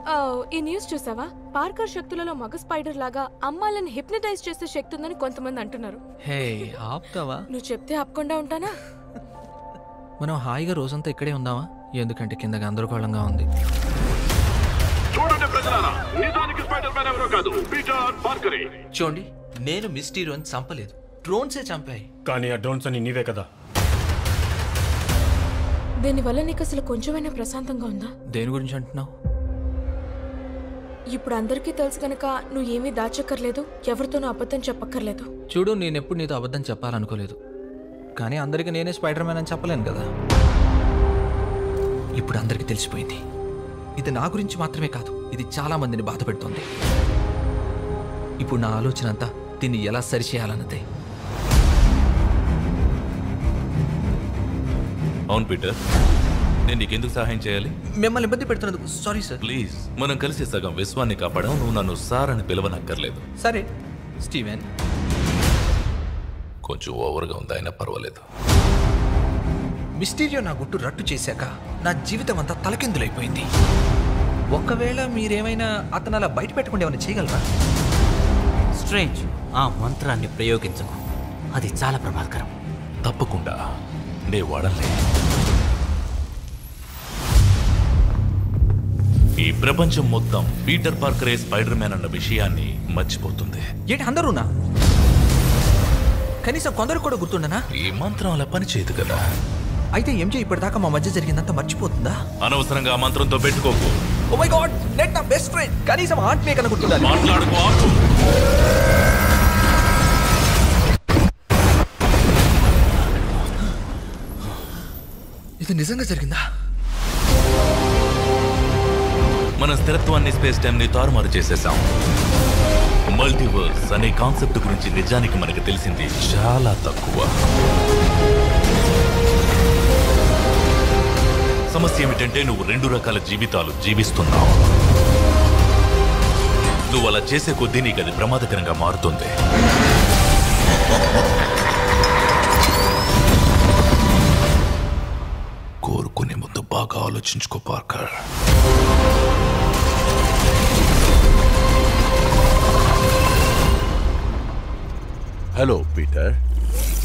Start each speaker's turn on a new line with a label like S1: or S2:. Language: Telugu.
S1: ఆ, ఈ న్యూస్ చూసావా పార్కర్ శక్తులలో మగ స్పైడర్ లాగా అమ్మాయిలను హిప్నటైజ్ చేసే శక్తి ఉందని కొంతమంది అంటున్నారు
S2: హే ఆపుతావా
S1: నువ్వు చెప్తే ఆపకుండా ఉంటానా
S2: మనం హాయిగా రోజంతా ఇక్కడే ఉందామా ఎందుకంటే కింద గందరగోళంగా ఉంది
S3: చూడండి ప్రజలారా నిజానికి స్పైడర్ మ్యాన్ ఎవరో కాదు పీటర్ పార్కరే
S2: చూడండి నేను మిస్టీరోని చంపలేదు డ్రోన్సే చంపాయి
S4: కానీ ఆ డ్రోన్స్ అని నీవే కదా
S1: దీనివల్ల నీకు అసలు కొంచెమైనా ప్రశాంతంగా ఉందా
S2: దేని గురించి అంటున్నావు
S1: ఇప్పుడు అందరికీ తెలుసు గనక నువ్వు ఏమీ దాచక్కర్లేదు ఎవరితోనూ అబద్ధం చెప్పక్కర్లేదు
S2: చూడు నేను ఎప్పుడు నీతో అబద్ధం చెప్పాలనుకోలేదు కానీ అందరికీ నేనే స్పైడర్ మ్యాన్ అని చెప్పలేను కదా ఇప్పుడు అందరికీ తెలిసిపోయింది ఇది నా గురించి మాత్రమే కాదు ఇది చాలా మందిని బాధ పెడుతోంది ఇప్పుడు నా ఆలోచన అంతా దీన్ని ఎలా సరిచేయాలన్నదే
S5: అవును పీటర్ నేను నీకెందుకు సహాయం చేయాలి
S2: మిమ్మల్ని ఇబ్బంది పెడుతున్నందుకు సారీ సార్
S5: ప్లీజ్ మనం కలిసి సగం విశ్వాన్ని కాపాడాం నువ్వు నన్ను సార్ అని పిలవనక్కర్లేదు
S2: సరే స్టీవెన్
S5: కొంచెం ఓవర్గా ఉంది అయినా పర్వాలేదు
S2: మిస్టీరియో నా గుట్టు రట్టు చేశాక నా జీవితం అంతా తలకిందులైపోయింది ఒకవేళ మీరేమైనా అతను అలా బయట పెట్టకుండా ఏమైనా చేయగలరా
S6: స్ట్రేంజ్ ఆ మంత్రాన్ని ప్రయోగించకు అది చాలా ప్రమాదకరం
S5: తప్పకుండా నే వాడలే ఈ ప్రపంచం మొత్తం పీటర్ పార్కరే స్పైడర్ మ్యాన్ అన్న విషయాన్ని మర్చిపోతుంది
S2: ఏంటి అందరూనా కనీసం కొందరు కూడా గుర్తుండనా
S5: ఈ మంత్రం అలా పనిచేయదు కదా
S2: అయితే ఎంజే ఇప్పటిదాకా మా మధ్య జరిగిందంతా మర్చిపోతుందా
S5: అనవసరంగా ఆ మంత్రంతో పెట్టుకోకు
S2: ఓ మై గాడ్ నెట్ నా బెస్ట్ ఫ్రెండ్ కనీసం ఆంట్ మే కన్నా గుర్తుండాలి
S5: మాట్లాడుకో ఆపు.
S2: ఇది నిజంగా జరిగిందా
S5: మన స్థిరత్వాన్ని స్పేస్ టైం ని తారుమారు చేసేసాం మల్టీవర్స్ అనే కాన్సెప్ట్ గురించి నిజానికి మనకు తెలిసింది చాలా తక్కువ సమస్య ఏమిటంటే నువ్వు రెండు రకాల జీవితాలు జీవిస్తున్నావు నువ్వు అలా చేసే కొద్దీ నీకు అది ప్రమాదకరంగా మారుతుంది కోరుకునే ముందు బాగా ఆలోచించుకో పార్కర్
S7: హలో పీటర్